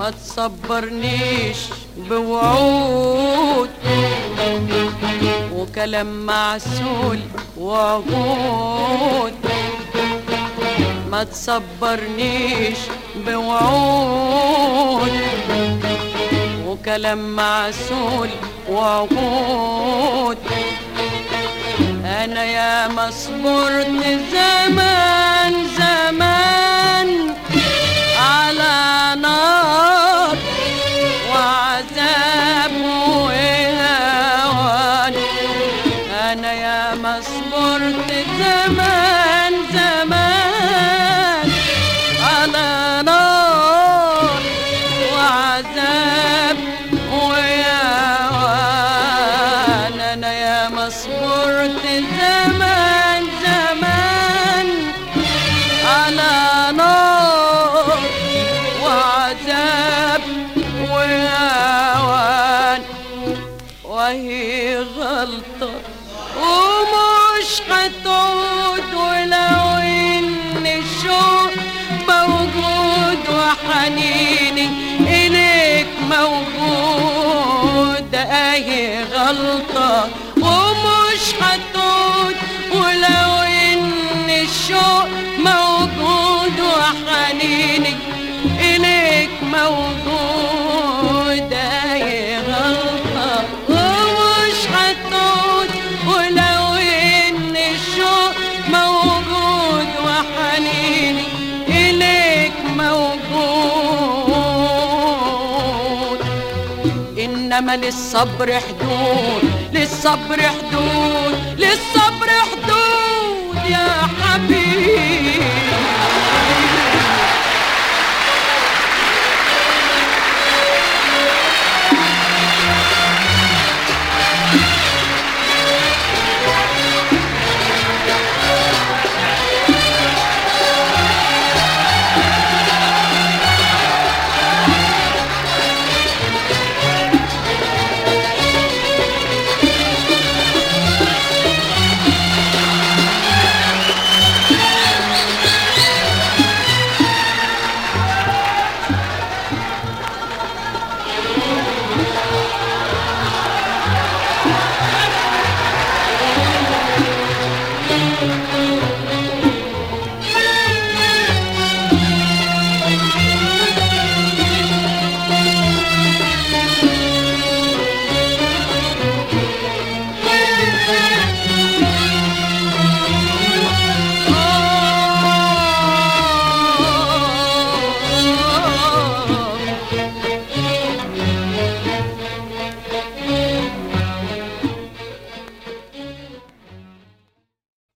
ما تصبرنيش بوعود وكلام معسول وعهود ما تصبرنيش بوعود وكلام معسول وعهود انا يا ما صبرت زمان زمان على نار وعذاب وهوان انا يا ما صبرت زمان زمان على نار وعذاب وهوان انا يا ما صبرت زمان زمان على نار وعذاب وهوان وهي غلطة ومش هتعود ولو ان الشوق موجود وحنيني اليك موجود اهي غلطة ومش هتعود ولو ان الشوق موجود وحنيني إليك موجود أي غلطة ومش هتعود ولو إن الشوق موجود وحنيني إليك موجود إنما للصبر حدود للصبر حدود للصبر حدود يا حبيبي